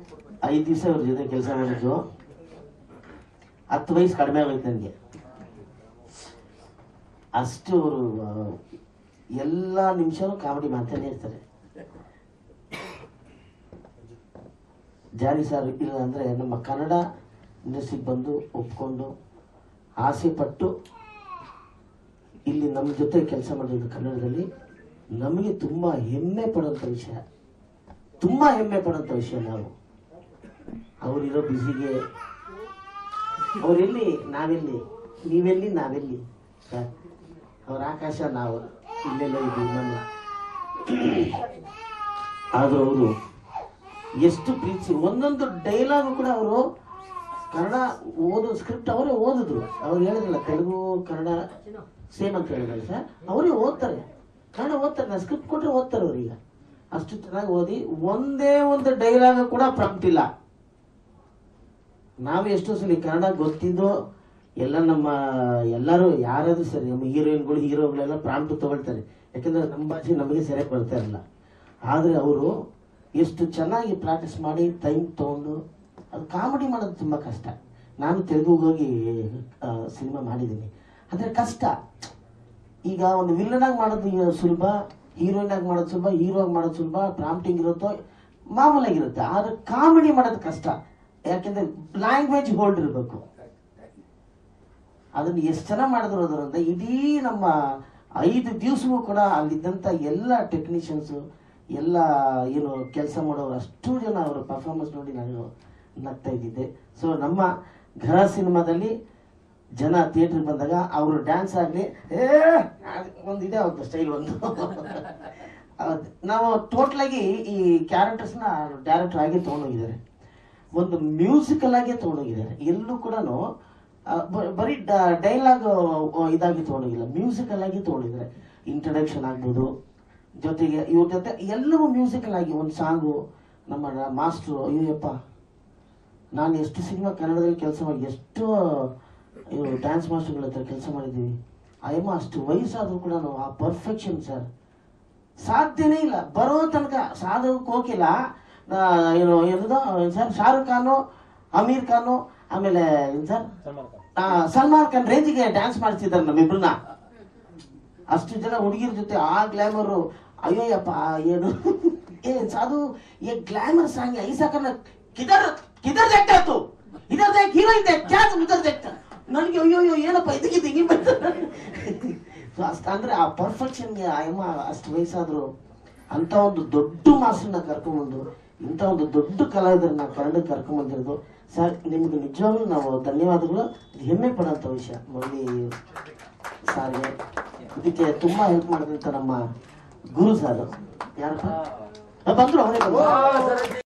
ಐದು ದಿವಸ ಅವ್ರ ಜೊತೆ ಕೆಲಸ ಮಾಡಿದ್ದು ಹತ್ತು ವಯಸ್ಸು ಕಡಿಮೆ ಆಗೋಯ್ತು ನನಗೆ ಅಷ್ಟು ಅವರು ಎಲ್ಲ ನಿಮಿಷನೂ ಕಾಮಿಡಿ ಮಾಡ್ತಾನೆ ಇರ್ತಾರೆ ಜಾನಿ ಸರ್ ಇಲ್ಲ ಅಂದ್ರೆ ನಮ್ಮ ಕನ್ನಡ ಇಂಡಸ್ಟ್ರಿಗೆ ಬಂದು ಒಪ್ಕೊಂಡು ಆಸೆ ಪಟ್ಟು ಇಲ್ಲಿ ನಮ್ಮ ಜೊತೆ ಕೆಲಸ ಮಾಡಿರೋದು ಕನ್ನಡದಲ್ಲಿ ನಮಗೆ ತುಂಬಾ ಹೆಮ್ಮೆ ಪಡುವಂಥ ವಿಷಯ ತುಂಬಾ ಹೆಮ್ಮೆ ಪಡುವಂಥ ವಿಷಯ ನಾವು ಅವರಿರೋ ಬಿಸಿಗೆ ಅವರೆಲ್ಲಿ ನಾವೆಲ್ಲಿ ನೀವೆಲ್ಲಿ ನಾವೆಲ್ಲಿ ಸರ್ ಅವ್ರ ಆಕಾಶ ನಾವು ಇಲ್ಲೆಲ್ಲ ಇದ್ದೀವಿ ನಮ್ಮ ಆದ್ರೂ ಅವರು ಎಷ್ಟು ಪ್ರೀತಿಸಿ ಒಂದೊಂದು ಡೈಲಾಗು ಕೂಡ ಅವರು ಕನ್ನಡ ಓದೋ ಸ್ಕ್ರಿಪ್ಟ್ ಅವರೇ ಓದಿದ್ರು ಅವ್ರು ಹೇಳಿದ್ರಲ್ಲ ತೆಲುಗು ಕನ್ನಡ ಸೇಮ್ ಅಂತ ಹೇಳಿದ್ರಲ್ಲ ಸರ್ ಅವರೇ ಓದ್ತಾರೆ ಕನ್ನಡ ಓದ್ತಾರೆ ನಾ ಸ್ಕ್ರಿಪ್ಟ್ ಕೊಟ್ರೆ ಓದ್ತಾರೆ ಅವ್ರೀಗ ಅಷ್ಟು ಚೆನ್ನಾಗಿ ಓದಿ ಒಂದೇ ಒಂದು ಡೈಲಾಗ್ ಕೂಡ ಪ್ರಾಂಪ್ಟ್ ಇಲ್ಲ ನಾವು ಎಷ್ಟೋ ಸಲ ಕನ್ನಡ ಗೊತ್ತಿದ್ದೋ ಎಲ್ಲ ನಮ್ಮ ಎಲ್ಲರೂ ಯಾರಾದ್ರೂ ಸರಿ ನಮ್ಮ ಹೀರೋಯಿನ್ಗಳು ಹೀರೋಗಳೆಲ್ಲ ಪ್ರಾಂಪ್ಟ್ ತಗೊಳ್ತಾರೆ ಯಾಕಂದ್ರೆ ನಮ್ಮ ಭಾಷೆ ನಮಗೆ ಸರಿಯಾಗಿ ಬರ್ತಾ ಇರಲ್ಲ ಆದ್ರೆ ಅವರು ಎಷ್ಟು ಚೆನ್ನಾಗಿ ಪ್ರಾಕ್ಟೀಸ್ ಮಾಡಿ ಟೈಮ್ ತಗೊಂಡು ಅದು ಕಾಮಿಡಿ ಮಾಡೋದು ತುಂಬಾ ಕಷ್ಟ ನಾನು ತೆಲುಗು ಹೋಗಿ ಸಿನಿಮಾ ಮಾಡಿದ್ದೀನಿ ಆದ್ರೆ ಕಷ್ಟ ಈಗ ಒಂದು ವಿಲ್ಲನ್ ಆಗಿ ಮಾಡೋದು ಈಗ ಸುಲಭ ಹೀರೋಯಿನ್ ಆಗಿ ಮಾಡೋದು ಸುಲಭ ಹೀರೋ ಆಗಿ ಮಾಡೋದು ಸುಲಭ ಪ್ರಾಂಪ್ಟಿಂಗ್ ಇರುತ್ತೋ ಮಾಮೂಲಾಗಿರುತ್ತೆ ಆದ್ರೆ ಕಾಮಿಡಿ ಮಾಡೋದು ಕಷ್ಟ ಯಾಕೆಂದ್ರೆ ಲ್ಯಾಂಗ್ವೇಜ್ ಹೋಲ್ಡ್ ಇರಬೇಕು ಅದನ್ನ ಎಷ್ಟು ಚೆನ್ನಾಗಿ ಮಾಡಿದ್ರು ಅದರಿಂದ ಇಡೀ ನಮ್ಮ ಐದು ದಿವಸವೂ ಕೂಡ ಅಲ್ಲಿದ್ದಂಥ ಎಲ್ಲ ಟೆಕ್ನಿಷಿಯನ್ಸು ಎಲ್ಲ ಏನು ಕೆಲಸ ಮಾಡೋರು ಅಷ್ಟು ಜನ ಅವರ ಪರ್ಫಾರ್ಮೆನ್ಸ್ ನೋಡಿ ನಾನು ನಗ್ತಾ ಇದ್ದಿದ್ದೆ ಸೊ ನಮ್ಮ ಘರ ಸಿನಿಮಾದಲ್ಲಿ ಜನ ಥಿಯೇಟರ್ ಬಂದಾಗ ಅವರು ಡ್ಯಾನ್ಸ್ ಆಗಲಿ ಏ ಒಂದಿದೆ ಅವ್ರದ್ದು ಸ್ಟೈಲ್ ಒಂದು ಹೌದು. ನಾವು ಟೋಟಲ್ ಆಗಿ ಈ ಕ್ಯಾರೆಕ್ಟರ್ಸ್ನ ಡೈರೆಕ್ಟರ್ ಆಗಿ ತಗೊಂಡೋಗಿದ್ದಾರೆ ಒಂದು ಮ್ಯೂಸಿಕಲ್ ಆಗಿ ತಗೊಂಡೋಗಿದ್ದಾರೆ ಎಲ್ಲೂ ಕೂಡ ಬರೀ ಡೈಲಾಗ್ ಇದಾಗಿ ತಗೊಂಡೋಗಿಲ್ಲ ಮ್ಯೂಸಿಕಲ್ ಆಗಿ ತಗೊಂಡಿದ್ದಾರೆ ಇಂಟ್ರಡಕ್ಷನ್ ಆಗ್ಬೋದು ಜೊತೆಗೆ ಇವ್ರ ಜೊತೆ ಎಲ್ಲವೂ ಮ್ಯೂಸಿಕಲ್ ಆಗಿ ಒಂದು ಸಾಂಗು ನಮ್ಮ ಮಾಸ್ಟ್ರು ಅಯ್ಯಪ್ಪ ನಾನು ಎಷ್ಟು ಸಿನಿಮಾ ಕನ್ನಡದಲ್ಲಿ ಕೆಲಸ ಮಾಡಿ ಎಷ್ಟು ಇವರು ಡ್ಯಾನ್ಸ್ ಮಾಸ್ಟರ್ಗಳ ಹತ್ರ ಕೆಲಸ ಮಾಡಿದ್ದೀವಿ ಅಯ್ಯಮ್ಮ ಅಷ್ಟು ವಯಸ್ಸಾದ್ರೂ ಕೂಡ ಆ ಪರ್ಫೆಕ್ಷನ್ ಸರ್ ಸಾಧ್ಯನೇ ಇಲ್ಲ ಬರೋ ತನಕ ಸಾಧಕಕ್ಕೆ ಹೋಗಿಲ್ಲ ಆ, ಏನು ಏನದು ಸರ್ ಶಾರುಖ್ ಖಾನು ಅಮೀರ್ ಖಾನು ಆಮೇಲೆ ಏನ್ ಸರ್ ಆ, ಸಲ್ಮಾನ್ ಖಾನ್ ರೇಂಜಿಗೆ ಡ್ಯಾನ್ಸ್ ಮಾಡ್ತಿದ್ದಾರೆ ನಮ್ಮಿಬ್ರನ್ನ ಅಷ್ಟು ಜನ ಹುಡುಗಿರ ಜೊತೆ ಆ ಗ್ಲಾಮರು ಅಯ್ಯೋಯಪ್ಪ ಏನು ಏ ಸಾಧು ये ग्लैमर सांग है ऐसा करना किधर किधर देखता तू इधर देख हीरोइन देख क्या तुम उधर देखता ನನಗೆ ಅಯ್ಯೋ ಅಯ್ಯೋ ಏನಪ್ಪ ಇದಕ್ಕಿದ್ದು ಹಿಂಗೆ ಬರ್ತಾರೆ ಸೊ ಅಷ್ಟು ಅಂದ್ರೆ ಆ ಪರ್ಫೆಕ್ಷನ್ಗೆ ಅಮ್ಮ ಅಷ್ಟು ವಯಸ್ಸಾದ್ರು ಅಂತ ಒಂದು ದೊಡ್ಡ ಮಾಸ್ಟರ್ನ ಕರ್ಕೊಂಡ್ಬಂದು ಇಂಥ ಒಂದು ದೊಡ್ಡ ಕಲಾವಿದರನ್ನ ಕನ್ನಡಕ್ಕೆ ಕರ್ಕೊಂಡ್ಬಂದಿರೋದು ಸರ್ ನಿಮ್ಗೆ ನಿಜವಾಗ್ಲೂ ನಾವು ಧನ್ಯವಾದಗಳು ಇದು ಹೆಮ್ಮೆ ಪಡೋಂಥ ವಿಷಯ ಮುರಳಿ ಸಾರ್ಗೆ ಇದಕ್ಕೆ ತುಂಬಾ ಹೆಲ್ಪ್ ಮಾಡಿದಂತ ನಮ್ಮ ಗುರು ಸರ್ ಯಾರಪ್ಪ ಆ, ಬಂದ್ರು ಅವರೇ ಬಂದ್ರು